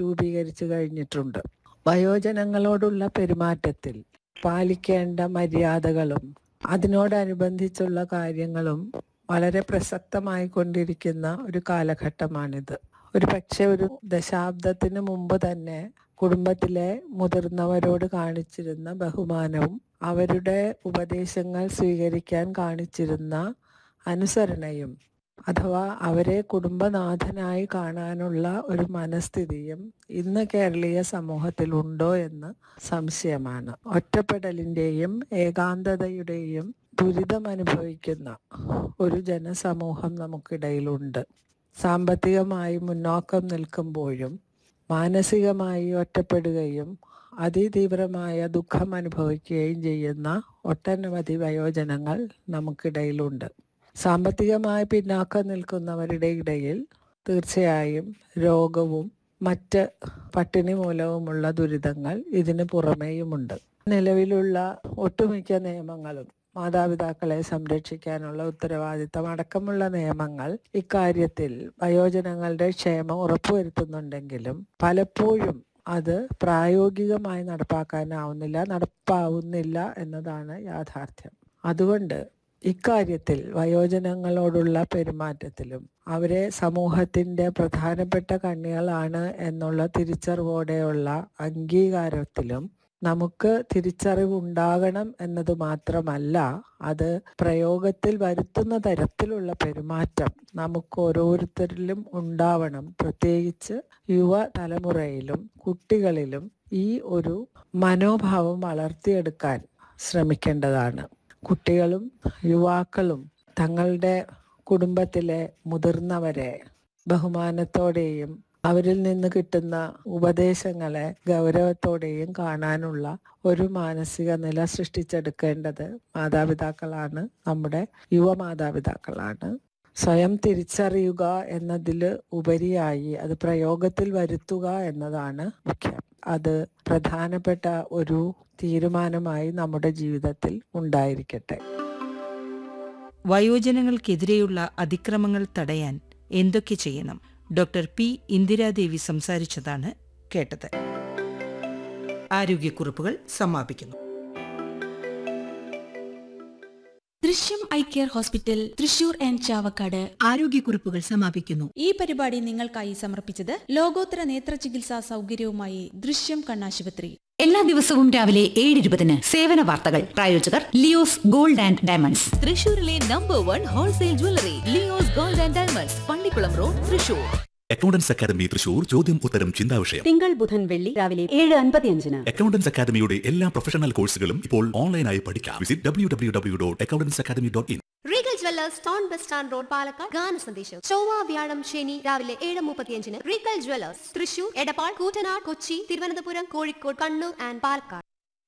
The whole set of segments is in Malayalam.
രൂപീകരിച്ചു കഴിഞ്ഞിട്ടുണ്ട് വയോജനങ്ങളോടുള്ള പെരുമാറ്റത്തിൽ പാലിക്കേണ്ട മര്യാദകളും അതിനോടനുബന്ധിച്ചുള്ള കാര്യങ്ങളും വളരെ പ്രസക്തമായി കൊണ്ടിരിക്കുന്ന ഒരു കാലഘട്ടമാണിത് ഒരു പക്ഷെ ഒരു ദശാബ്ദത്തിന് മുമ്പ് തന്നെ കുടുംബത്തിലെ മുതിർന്നവരോട് കാണിച്ചിരുന്ന ബഹുമാനവും അവരുടെ ഉപദേശങ്ങൾ സ്വീകരിക്കാൻ കാണിച്ചിരുന്ന അനുസരണയും അഥവാ അവരെ കുടുംബനാഥനായി കാണാനുള്ള ഒരു മനസ്ഥിതിയും ഇന്ന് കേരളീയ സമൂഹത്തിൽ ഉണ്ടോ എന്ന് സംശയമാണ് ഒറ്റപ്പെടലിൻ്റെയും ഏകാന്തതയുടെയും ദുരിതം അനുഭവിക്കുന്ന ഒരു ജനസമൂഹം നമുക്കിടയിലുണ്ട് സാമ്പത്തികമായി മുന്നോക്കം നിൽക്കുമ്പോഴും മാനസികമായി ഒറ്റപ്പെടുകയും അതിതീവ്രമായ ദുഃഖം അനുഭവിക്കുകയും ചെയ്യുന്ന ഒട്ടനവധി വയോജനങ്ങൾ നമുക്കിടയിലുണ്ട് സാമ്പത്തികമായി പിന്നാക്കം നിൽക്കുന്നവരുടെ ഇടയിൽ തീർച്ചയായും രോഗവും മറ്റ് പട്ടിണി മൂലവുമുള്ള ദുരിതങ്ങൾ ഇതിന് പുറമേയുമുണ്ട് നിലവിലുള്ള ഒട്ടുമിക്ക നിയമങ്ങളും മാതാപിതാക്കളെ സംരക്ഷിക്കാനുള്ള ഉത്തരവാദിത്തം അടക്കമുള്ള നിയമങ്ങൾ ഇക്കാര്യത്തിൽ വയോജനങ്ങളുടെ ക്ഷേമം ഉറപ്പുവരുത്തുന്നുണ്ടെങ്കിലും പലപ്പോഴും അത് പ്രായോഗികമായി നടപ്പാക്കാനാവുന്നില്ല നടപ്പാവുന്നില്ല എന്നതാണ് യാഥാർത്ഥ്യം അതുകൊണ്ട് ഇക്കാര്യത്തിൽ വയോജനങ്ങളോടുള്ള പെരുമാറ്റത്തിലും അവരെ സമൂഹത്തിന്റെ പ്രധാനപ്പെട്ട കണ്ണികളാണ് എന്നുള്ള തിരിച്ചറിവോടെയുള്ള അംഗീകാരത്തിലും നമുക്ക് തിരിച്ചറിവുണ്ടാകണം എന്നത് മാത്രമല്ല അത് പ്രയോഗത്തിൽ വരുത്തുന്ന തരത്തിലുള്ള പെരുമാറ്റം നമുക്ക് ഓരോരുത്തരിലും ഉണ്ടാവണം പ്രത്യേകിച്ച് യുവ തലമുറയിലും കുട്ടികളിലും ഈ ഒരു മനോഭാവം വളർത്തിയെടുക്കാൻ ശ്രമിക്കേണ്ടതാണ് കുട്ടികളും യുവാക്കളും തങ്ങളുടെ കുടുംബത്തിലെ മുതിർന്നവരെ ബഹുമാനത്തോടെയും അവരിൽ നിന്ന് കിട്ടുന്ന ഉപദേശങ്ങളെ ഗൗരവത്തോടെയും കാണാനുള്ള ഒരു മാനസിക നില സൃഷ്ടിച്ചെടുക്കേണ്ടത് മാതാപിതാക്കളാണ് നമ്മുടെ യുവ മാതാപിതാക്കളാണ് സ്വയം തിരിച്ചറിയുക എന്നതിൽ ഉപരിയായി അത് പ്രയോഗത്തിൽ വരുത്തുക എന്നതാണ് മുഖ്യം അത് പ്രധാനപ്പെട്ട ഒരു തീരുമാനമായി നമ്മുടെ ജീവിതത്തിൽ ഉണ്ടായിരിക്കട്ടെ വയോജനങ്ങൾക്കെതിരെയുള്ള അതിക്രമങ്ങൾ തടയാൻ എന്തൊക്കെ ചെയ്യണം ഡോക്ടർ പി ഇന്ദിരാദേവി സംസാരിച്ചതാണ് കേട്ടത് ആരോഗ്യക്കുറിപ്പുകൾ സമാപിക്കുന്നു Drishyam eye care hospital Thrissur and Chavakkad ആരോഗ്യക്കുറിപ്പുകൾ സമാപിക്കുന്നു ഈ പരിപാടി നിങ്ങൾക്കായി സമർപ്പിച്ചത് ലോകോത്തര നേത്ര ചികിത്സാ സൗകര്യവുമായി ദൃശ്യം കണ്ണാശുപത്രി എല്ലാ ദിവസവും രാവിലെ ഏഴ് ഇരുപതിന് സേവന വാർത്തകൾ പ്രായോജകർ ലിയോസ് ഗോൾഡ് ആൻഡ് ഡയമണ്ട്സ് തൃശൂരിലെ number one wholesale jewellery Leo's gold and diamonds Pallikulam road Thrissur accountants academy Thrissur ചോദ്യം ഉത്തരം ചിന്താവിഷയം തിങ്കൾ ബുധൻ വെള്ളി രാവിലെ ഏഴ് അൻപത്തിയഞ്ചിന് അക്കൗണ്ടൻസ് അക്കാദമിയുടെ എല്ലാ പ്രൊഫഷണൽ കോഴ്സുകളും ഇപ്പോൾ ഓൺലൈനായി പഠിക്കാം visit W W W dot accountants academy dot in Regal jewellers town bus stand road Palakkad ഗാന സന്ദേശം ചൊവ്വ വ്യാഴം ശനി രാവിലെ ഏഴ് മുപ്പത്തിയഞ്ചിന് Regal jewellers Thrissur Edappal Koottanad Kochi Thiruvananthapuram Kozhikode Kannur and Palakkad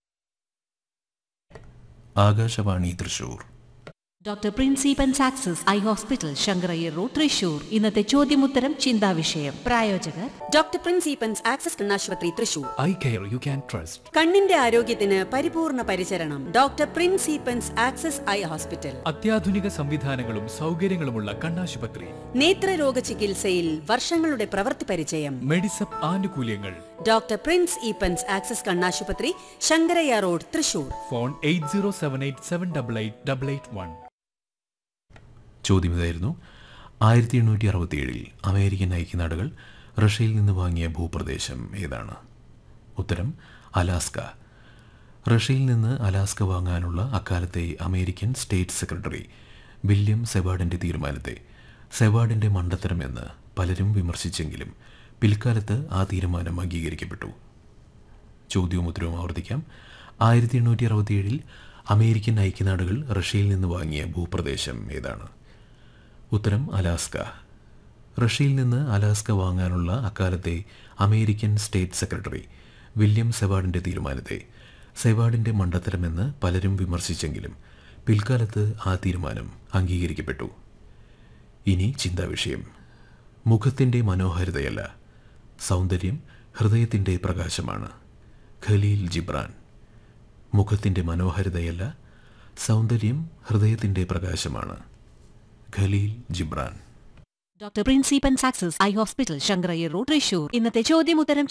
Akashvani Thrissur doctor Principan access eye hospital Sankara Iyer road Thrissur ഇന്നത്തെ ചോദ്യമുത്തരം ചിന്താവിഷയം പ്രായോജകർ ഡോക്ടർ പ്രിൻസിപ്പൻസ് ആക്സസ് കണ്ണാശുപത്രി Thrissur eye care you can trust കണ്ണിന്റെ ആരോഗ്യത്തിന് പരിപൂർണ പരിചരണം doctor Principan's access I hospital അത്യാധുനിക സംവിധാനങ്ങളും സൗകര്യങ്ങളുമുള്ള കണ്ണാശുപത്രി നേത്രരോഗ ചികിത്സയിൽ വർഷങ്ങളുടെ പ്രവൃത്തി പരിചയം മെഡിസപ്പ് ആനുകൂല്യങ്ങൾ ഡോക്ടർ പ്രിൻസ് ഈപ്പൻസ് ആക്സസ് കണ്ണാശുപത്രി Sankarayya road Thrissur phone eight zero seven eight seven double eight double eight one ചോദ്യം ഇതായിരുന്നു ആയിരത്തി എണ്ണൂറ്റി അറുപത്തിയേഴിൽ അമേരിക്കൻ ഐക്യനാടുകൾ റഷ്യയിൽ നിന്ന് വാങ്ങിയ ഭൂപ്രദേശം ഏതാണ് ഉത്തരം അലാസ്ക റഷ്യയിൽ നിന്ന് അലാസ്ക വാങ്ങാനുള്ള അക്കാലത്തെ അമേരിക്കൻ സ്റ്റേറ്റ് സെക്രട്ടറി വില്യം സെവാർഡിൻ്റെ തീരുമാനത്തെ സെവാർഡിൻ്റെ മണ്ടത്തരമെന്ന് പലരും വിമർശിച്ചെങ്കിലും പിൽക്കാലത്ത് ആ തീരുമാനം അംഗീകരിക്കപ്പെട്ടു ചോദ്യവും ഉത്തരവും ആവർത്തിക്കാം ആയിരത്തി എണ്ണൂറ്റി അറുപത്തിയേഴിൽ അമേരിക്കൻ ഐക്യനാടുകൾ റഷ്യയിൽ നിന്ന് വാങ്ങിയ ഭൂപ്രദേശം ഏതാണ് ഉത്തരം അലാസ്ക റഷ്യയിൽ നിന്ന് അലാസ്ക വാങ്ങാനുള്ള അക്കാലത്തെ അമേരിക്കൻ സ്റ്റേറ്റ് സെക്രട്ടറി വില്യം സെവാർഡിൻ്റെ തീരുമാനത്തെ സെവാർഡിൻ്റെ മണ്ടത്തരമെന്ന് പലരും വിമർശിച്ചെങ്കിലും പിൽക്കാലത്ത് ആ തീരുമാനം അംഗീകരിക്കപ്പെട്ടു ഇനി ചിന്താവിഷയം മുഖത്തിൻ്റെ മനോഹാരിതയല്ല സൗന്ദര്യം ഹൃദയത്തിൻ്റെ പ്രകാശമാണ് ഖലീൽ ജിബ്രാൻ മുഖത്തിൻ്റെ മനോഹാരിതയല്ല സൗന്ദര്യം ഹൃദയത്തിൻ്റെ പ്രകാശമാണ് Kahlil Gibran doctor Principan access eye hospital Sankara Iyer road Thrissur ഇന്നത്തെ ചോദ്യമുത്തരം